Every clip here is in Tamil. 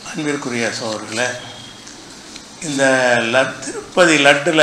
அன்பிற்குரிய சோழர்களே இந்த லட் திருப்பதி லட்டில்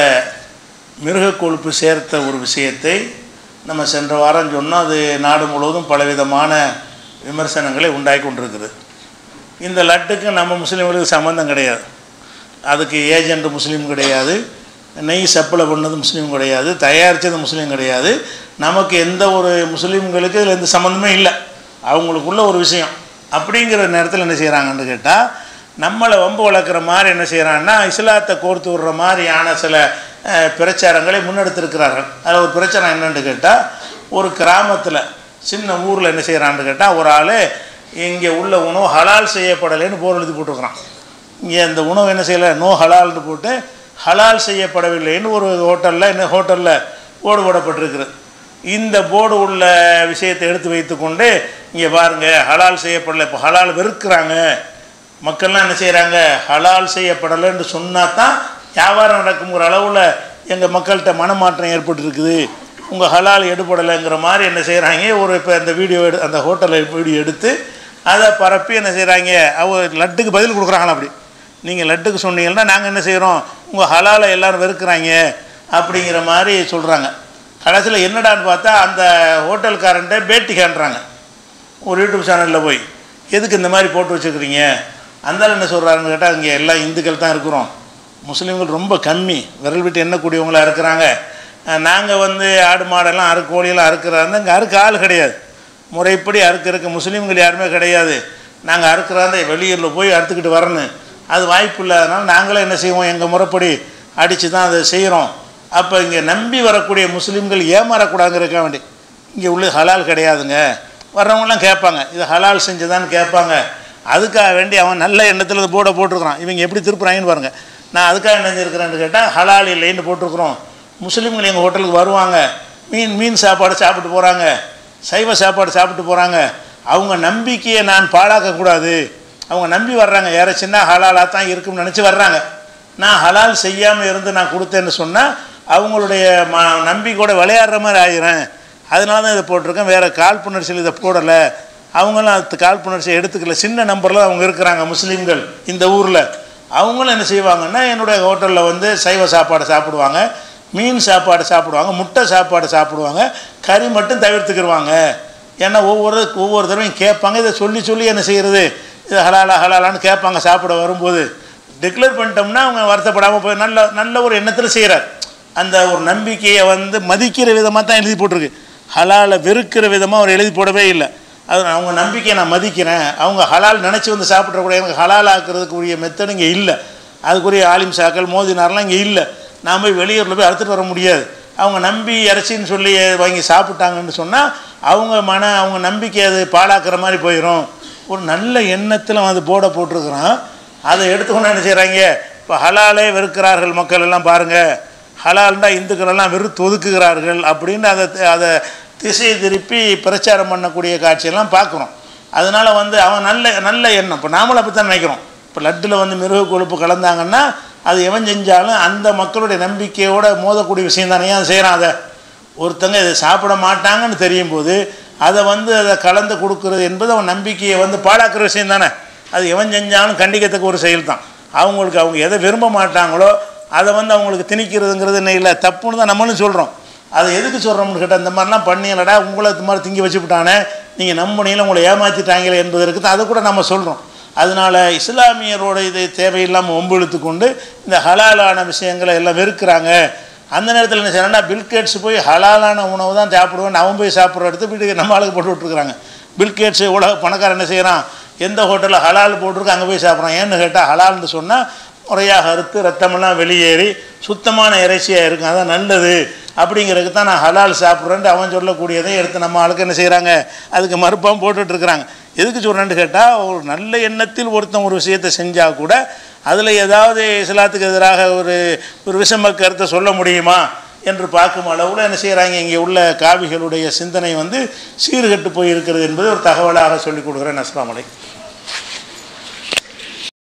மிருக கொழுப்பு சேர்த்த ஒரு விஷயத்தை நம்ம சென்ற வாரம் சொன்னோம் அது நாடு முழுவதும் பலவிதமான விமர்சனங்களை உண்டாக்கி கொண்டிருக்குது இந்த லட்டுக்கு நம்ம முஸ்லீம்களுக்கு சம்மந்தம் கிடையாது அதுக்கு ஏஜெண்ட் முஸ்லீம் கிடையாது நெய் சப்ளை பண்ணது முஸ்லீம் கிடையாது தயாரித்தது முஸ்லீம் கிடையாது நமக்கு எந்த ஒரு முஸ்லீம்களுக்கு இதில் எந்த சம்மந்தமே இல்லை அவங்களுக்குள்ள ஒரு விஷயம் அப்படிங்கிற நேரத்தில் என்ன செய்கிறாங்கன்னு கேட்டால் நம்மளை வம்பு வளர்க்குற மாதிரி என்ன செய்கிறாங்கன்னா இஸ்லாத்தை கோர்த்து விடுற மாதிரியான சில அஹ், பிரச்சாரங்களை முன்னெடுத்திருக்கிறார்கள் அதில் ஒரு பிரச்சாரம் என்னன்னு கேட்டால் ஒரு கிராமத்தில் சின்ன ஊரில் என்ன செய்கிறான்னு கேட்டால் ஒரு ஆள் இங்கே உள்ள உணவு ஹலால் செய்யப்படலைன்னு போர் எழுதி போட்டிருக்கிறான் இங்கே அந்த உணவு என்ன செய்யலை நோ ஹலால்னு போட்டு ஹலால் செய்யப்படவில்லைன்னு ஒரு ஹோட்டலில் என்ன ஹோட்டலில் போர்டு போடப்பட்டிருக்கிறது இந்த போர்டு உள்ள விஷயத்தை எடுத்து வைத்துக்கொண்டு இங்கே பாருங்கள் ஹலால் செய்யப்படலை இப்போ ஹலால் வெறுக்கிறாங்க மக்கள்லாம் என்ன செய்கிறாங்க ஹலால் செய்யப்படலைன்னு சொன்னால் தான் வியாபாரம் நடக்குங்கிற அளவில் எங்கள் மக்கள்கிட்ட மனமாற்றம் ஏற்பட்டுருக்குது உங்கள் ஹலால் எடுபடலைங்கிற மாதிரி என்ன செய்கிறாங்க ஒரு இப்போ அந்த வீடியோ எடு அந்த ஹோட்டலில் வீடியோ எடுத்து அதை பரப்பி என்ன செய்கிறாங்க அவ லட்டுக்கு பதில் கொடுக்குறாங்களா அப்படி நீங்கள் லட்டுக்கு சொன்னீங்கன்னா நாங்கள் என்ன செய்கிறோம் உங்கள் ஹலாலை எல்லாரும் வெறுக்கிறாங்க அப்படிங்கிற மாதிரி சொல்கிறாங்க கடைசியில் என்னடான்னு பார்த்தா அந்த ஹோட்டல்காரன்ட்ட பேட்டி காண்றாங்க ஒரு யூடியூப் சேனலில் போய் எதுக்கு இந்த மாதிரி போட்டு வச்சுக்கிறீங்க அந்தால என்ன சொல்கிறாருன்னு கேட்டால் இங்கே எல்லாம் இந்துக்கள் தான் இருக்கிறோம் முஸ்லீம்கள் ரொம்ப கம்மி விரல் விட்டு எண்ணக்கூடியவங்களா இருக்கிறாங்க நாங்கள் வந்து ஆடு மாடெல்லாம் அறுக்கு கோழியெல்லாம் அறுக்கிறாங்க இங்கே அறுக்க ஆள் கிடையாது முறைப்படி அறுக்கிறதுக்கு முஸ்லீம்கள் யாருமே கிடையாது நாங்கள் அறுக்கிறாந்த வெளியூரில் போய் அறுத்துக்கிட்டு வரணும் அது வாய்ப்பு இல்லாதனால நாங்களே என்ன செய்வோம் எங்கள் முறைப்படி அடித்து தான் அதை செய்கிறோம் அப்போ இங்கே நம்பி வரக்கூடிய முஸ்லீம்கள் ஏமாறக்கூடாதுங்கிறக்க வேண்டி இங்கே உள்ள ஹலால் கிடையாதுங்க வர்றவங்களாம் கேட்பாங்க இது ஹலால் செஞ்சுதான்னு கேட்பாங்க அதுக்காக வேண்டி அவன் நல்ல எண்ணத்தில் இந்த போர்டை போட்டிருக்கிறான் இவங்க எப்படி திருப்புறாங்கன்னு பாருங்கள் நான் அதுக்காக என்ன செஞ்சுருக்கிறேன்னு கேட்டால் ஹலால் இல்லைன்னு போட்டிருக்கிறோம் முஸ்லீம்கள் எங்கள் ஹோட்டலுக்கு வருவாங்க மீன் மீன் சாப்பாடு சாப்பிட்டு போகிறாங்க சைவ சாப்பாடு சாப்பிட்டு போகிறாங்க அவங்க நம்பிக்கையை நான் பாழாக்கக்கூடாது அவங்க நம்பி வர்றாங்க யாராச்சுன்னா ஹலாலாக தான் இருக்கும்னு நினச்சி வர்றாங்க நான் ஹலால் செய்யாமல் இருந்து நான் கொடுத்தேன்னு சொன்னால் அவங்களுடைய ம நம்பிக்கையோட விளையாடுற மாதிரி ஆயிரும் அதனால தான் இதை போட்டிருக்கேன் வேறு காழ்ப்புணர்ச்சியில் இதை போடலை அவங்களும் அது காழ்ப்புணர்ச்சி எடுத்துக்கல சின்ன நம்பரில் அவங்க இருக்கிறாங்க முஸ்லீம்கள் இந்த ஊரில் அவங்களும் என்ன செய்வாங்கன்னா என்னுடைய ஹோட்டலில் வந்து சைவ சாப்பாடு சாப்பிடுவாங்க மீன் சாப்பாடு சாப்பிடுவாங்க முட்டை சாப்பாடு சாப்பிடுவாங்க கறி மட்டும் தவிர்த்துக்கிடுவாங்க ஏன்னா ஒவ்வொரு ஒவ்வொரு தடவையும் கேட்பாங்க இதை சொல்லி சொல்லி என்ன செய்கிறது இது ஹலாலா ஹலாலான்னு கேட்பாங்க சாப்பிட வரும்போது டிக்ளேர் பண்ணிட்டோம்னா அவங்க வருத்தப்படாமல் போய் நல்ல நல்ல ஒரு எண்ணத்தில் செய்கிறார் அந்த ஒரு நம்பிக்கையை வந்து மதிக்கிற விதமாக தான் எழுதி போட்டிருக்கு ஹலாலை வெறுக்கிற விதமாக அவர் எழுதி போடவே இல்லை அது அவங்க நம்பிக்கையை நான் மதிக்கிறேன் அவங்க ஹலால் நினச்சி வந்து சாப்பிட்றக்கூடிய எனக்கு ஹலால் ஆக்குறதுக்கு உரிய மெத்தட் இங்கே இல்லை அதுக்குரிய ஆலிம் சாக்கள் மோதினார்லாம் இங்கே இல்லை நான் போய் வெளியூரில் போய் அறுத்துட்டு வர முடியாது அவங்க நம்பி இறைச்சின்னு சொல்லி வாங்கி சாப்பிட்டாங்கன்னு சொன்னால் அவங்க மன அவங்க நம்பிக்கை அது பாழாக்குற மாதிரி போயிடும் ஒரு நல்ல எண்ணத்தில் அது போட போட்டிருக்கிறான் அதை எடுத்துக்கொண்டு என்ன செய்கிறாங்க இப்போ ஹலாலே வெறுக்கிறார்கள் மக்கள் எல்லாம் பாருங்கள் ஹலால்னா இந்துக்கள் எல்லாம் வெறுத்து ஒதுக்குகிறார்கள் அப்படின்னு அதை அதை திசை திருப்பி பிரச்சாரம் பண்ணக்கூடிய காட்சியெல்லாம் பார்க்குறோம் அதனால் வந்து அவன் நல்ல நல்ல எண்ணம் இப்போ நாமளும் அப்படி தான் நினைக்கிறோம் இப்போ லட்டில் வந்து மிருக கொழுப்பு கலந்தாங்கன்னா அது எவன் செஞ்சாலும் அந்த மக்களுடைய நம்பிக்கையோட மோதக்கூடிய விஷயம் தானே ஏன் செய்கிறான் அதை ஒருத்தங்க இதை சாப்பிட மாட்டாங்கன்னு தெரியும் போது அதை வந்து அதை கலந்து கொடுக்கறது என்பது அவன் நம்பிக்கையை வந்து பாழாக்குற விஷயம் தானே அது எவன் செஞ்சாலும் கண்டிக்கத்தக்க ஒரு செயல் தான் அவங்களுக்கு அவங்க எதை விரும்ப மாட்டாங்களோ அதை வந்து அவங்களுக்கு திணிக்கிறதுங்கிறது என்ன இல்லை தப்புன்னு தான் நம்மளும் சொல்கிறோம் அதை எதுக்கு சொல்கிறோம்னு கேட்டால் இந்த மாதிரிலாம் பண்ணிங்களடா உங்களை இது மாதிரி திங்கி வச்சுவிட்டானே நீங்கள் நம்பினீங்கள உங்களை ஏமாற்றிட்டாங்களே என்பதற்கு தான் அதை கூட நம்ம சொல்கிறோம் அதனால் இஸ்லாமியரோட இது தேவையில்லாமல் ஒம்பெழுத்து கொண்டு இந்த ஹலாலான விஷயங்களை எல்லாம் வெறுக்கிறாங்க அந்த நேரத்தில் என்ன செய்யறாங்கன்னா பில்கேட்ஸ் போய் ஹலாலான உணவு தான் சாப்பிடுவேன் அவன் போய் சாப்பிட்ற இடத்து வீட்டுக்கு நம்ம ஆளுக்கு போட்டு விட்ருக்குறாங்க பில்கேட்ஸ் உலக பணக்காரன் என்ன செய்கிறான் எந்த ஹோட்டலில் ஹலால் போட்டிருக்கு அங்கே போய் சாப்பிட்றான் ஏன்னு கேட்டால் ஹலால்னு சொன்னால் முறையாக அறுத்து ரத்தமெல்லாம் வெளியேறி சுத்தமான இறைச்சியாக இருக்கும் அதான் நல்லது அப்படிங்கிறதுக்கு தான் நான் ஹலால் சாப்பிட்றேன்ட்டு அவன் சொல்லக்கூடியதை எடுத்து நம்ம ஆளுக்கு என்ன செய்கிறாங்க அதுக்கு மறுப்பாகவும் போட்டுட்ருக்குறாங்க எதுக்கு சொல்கிறேன்னு கேட்டால் ஒரு நல்ல எண்ணத்தில் ஒருத்தன் ஒரு விஷயத்தை செஞ்சால் கூட அதில் ஏதாவது இஸ்லாத்துக்கு எதிராக ஒரு ஒரு விஷம கருத்தை சொல்ல முடியுமா என்று பார்க்கும் அளவில் என்ன செய்கிறாங்க இங்கே உள்ள காவிகளுடைய சிந்தனை வந்து சீர்கெட்டு போய் இருக்கிறது என்பது ஒரு தகவலாக சொல்லிக் கொடுக்குறேன் அஸ்லாம் வலைக்கம்